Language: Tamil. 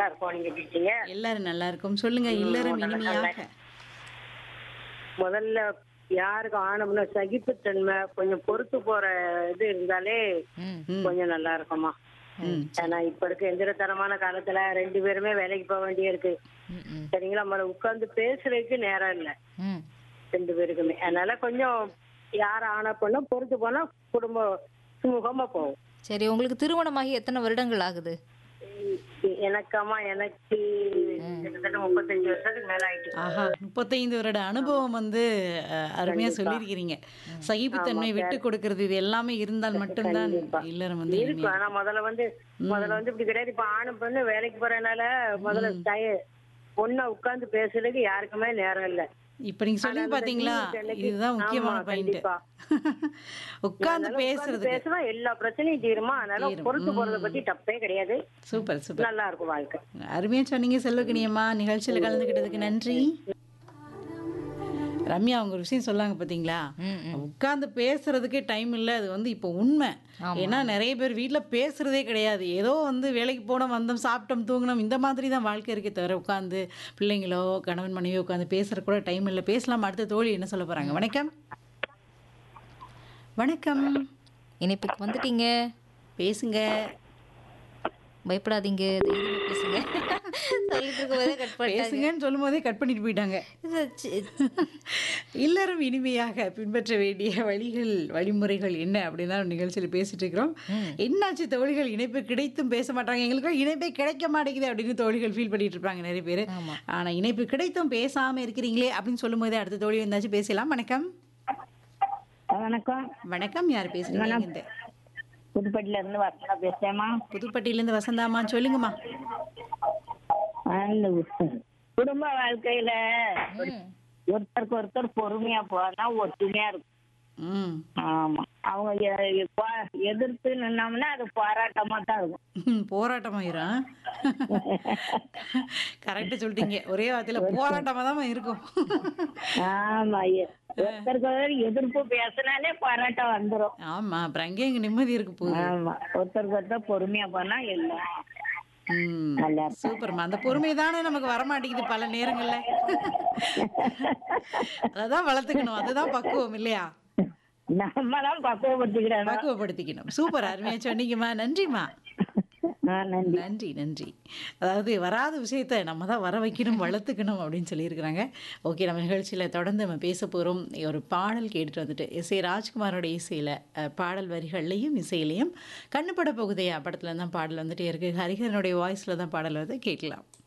நல்லா இருக்கோம் நீங்க எப்படி இருக்கீங்க எல்லாரும் நல்லா இருக்கும் சொல்லுங்க இல்லறம் இனிமையாக முதல்ல யாருக்கும் ஆனம்னா சகிப்புத்தன்மை கொஞ்சம் பொறுத்து போற இது இருந்தாலே ம் கொஞ்சம் நல்லா இருக்குமா ம் ஏன்னா இப்ப இருக்க எந்திரத்தனமான காலத்துல ரெண்டு பேருமே வேலைக்கு போக வேண்டிய இருக்கு ம், ம் சரிங்களா முதல்ல உட்கார்ந்து பேசுறதுக்கு நேரம் இல்ல ம் ரெண்டு பேருக்குமே அதனால கொஞ்சம் யார் ஆன பொண்ணு பொறுத்து போனா குடும்பம் சுமூகமா போகும் சரி உங்களுக்கு திருமணமாகி எத்தனை வருடங்கள் ஆகுது எ- எனக்காமா எனக்கு கிட்டத்தட்ட முப்பத்தஞ்சு வருஷத்துக்கு மேல ஆயிட்டு ஆஹா முப்பத்தைந்து வருட அனுபவம் வந்து அஹ், அருமையா சொல்லியிருக்கிறீங்க சகிப்புத்தன்மை விட்டு கொடுக்கறது இது எல்லாமே இருந்தால் மட்டும்தான் இல்லறம் வந்து இருக்கு இனிமையா ஆனா முதல்ல வந்து முதல்ல வந்து இப்படி கிடையாது இப்ப ஆணு பொண்ணு வேலைக்கு போறதுனால முதல்ல டய- பொண்ணை உட்கார்ந்து பேசுறதுக்கு யாருக்குமே நேரம் இல்ல இப்ப நீங்க சொல்லி ஆனா பாத்தீங்களா அந்த இன்னைக்கு- இதுதான் முக்கியமான ஆமா, பாயிண்ட் கண்டிப்பா. உட்கார்ந்து அதனால உட்கார்ந்து பேசுறதுக்கு பேசுனா எல்லா பிரச்சனையும் தீருமா அதனால பொறுத்து போறத பத்தி தப்பே கிடையாது சூப்பர் சூப்பர் நல்லா இருக்கும் வாழ்க்கை அருமையா சொன்னீங்க செல்வக்கணியம்மா நிகழ்ச்சியில கலந்துக்கிட்டதுக்கு நன்றி ரம்யா அவங்க ஒரு விஷயம் சொல்லாங்க பாத்தீங்களா ம், ம். உட்கார்ந்து பேசுறதுக்கே டைம் இல்லை அது வந்து இப்போ உண்மை ஏன்னா நிறைய பேர் வீட்டில் பேசுறதே கிடையாது ஏதோ வந்து வேலைக்கு போனோம் வந்தோம் சாப்பிட்டோம் தூங்கினோம் இந்த மாதிரி தான் வாழ்க்கை இருக்கே தவிர உட்காந்து பிள்ளைங்களோ கணவன் மனைவியோ உட்காந்து பேசுற கூட டைம் இல்லை பேசலாம் அடுத்த தோழி என்ன சொல்ல போறாங்க வணக்கம் வணக்கம் இணைப்புக்கு வந்துட்டீங்க பேசுங்க பயப்படாதீங்க தைரியமா பேசுங்க சொல்லிட்டு இருக்கும்போதே கட் பண்ணிட்டாங்க பேசுங்கன்னு சொல்லும் போதே கட் பண்ணிட்டு போயிட்டாங்க இது சி- இல்லறம் இனிமையாக பின்பற்ற வேண்டிய வழிகள் வழிமுறைகள் என்ன அப்படின்னு தான் நிகழ்ச்சியில் பேசிட்டு இருக்கிறோம் என்னாச்சு தோழிகள் இணைப்பு கிடைத்தும் பேச மாட்டாங்க எங்களுக்கு இணைப்பே கிடைக்க மாட்டேங்குது அப்படின்னு தோழிகள் ஃபீல் பண்ணிட்டு இருப்பாங்க நிறைய பேர் ஆமா. ஆனா இணைப்பு கிடைத்தும் பேசாம இருக்கிறீங்களே அப்படின்னு சொல்லும் போதே அடுத்த தோழி வந்தாச்சு பேசலாம் வணக்கம் வணக்கம் வணக்கம் யார் பேசுறீங்க இந்த புதுப்பட்டில இருந்து வர்த்தனா பேசுறேமா புதுப்பட்டியிலேருந்து வசந்தாமா சொல்லுங்கம்மா அந்த குடும்ப வாழ்க்கையில ம். ஒருத்தருக்கு ஒருத்தர் பொறுமையா போனா ஒற்றுமையா இருக்கும் ம் ஆமா அவங்க எ- எ- பா- எதிர்த்து நின்னோம்னா அது போராட்டமா தான் இருக்கும் போராட்டமாயிரும் கரெக்டாக சொல்லிட்டீங்க ஒரே வார்த்தையில போராட்டமா தான் இருக்கும் ஆமா எ- ஒருத்தருக்கு ஒருத்தர் எதிர்ப்பு பேசினாலே போராட்டம் வந்துரும் ஆமா அப்புறம் அங்கே இங்க நிம்மதி இருக்கு போகுது ஆமா ஒருத்தருக்கு ஒருத்தர் பொறுமையா போனா எல்லாம் ம் நல்லா இருக்கும். சூப்பர்மா அந்த பொறுமை தானே நமக்கு வர மாட்டேங்குது பல நேரங்கள்ல அததான் வளர்த்துக்கணும் அதுதான் பக்குவம் இல்லையா நம்ம தான் பக்குவப்படுத்திக்கிறோம் பக்குவப்படுத்திக்கணும் சூப்பர் அருமையா சொன்னீங்கம்மா நன்றிம்மா ஆ, நன்றி நன்றி நன்றி அதாவது வராத விஷயத்த நம்ம தான் வர வைக்கணும் வளர்த்துக்கணும் அப்படின்னு சொல்லியிருக்கிறாங்க ஓகே நம்ம நிகழ்ச்சியில் தொடர்ந்து நம்ம பேச போகிறோம் ஒரு பாடல் கேட்டுட்டு வந்துட்டு எஸ் ஏ ராஜ்குமாரோட இசையில் பாடல் வரிகள்லையும் இசையிலையும் கண்ணுப்பட போகுதையா படத்தில் தான் பாடல் வந்துட்டே இருக்குது ஹரிஹரனுடைய வாய்ஸில் தான் பாடல் வந்து கேட்கலாம்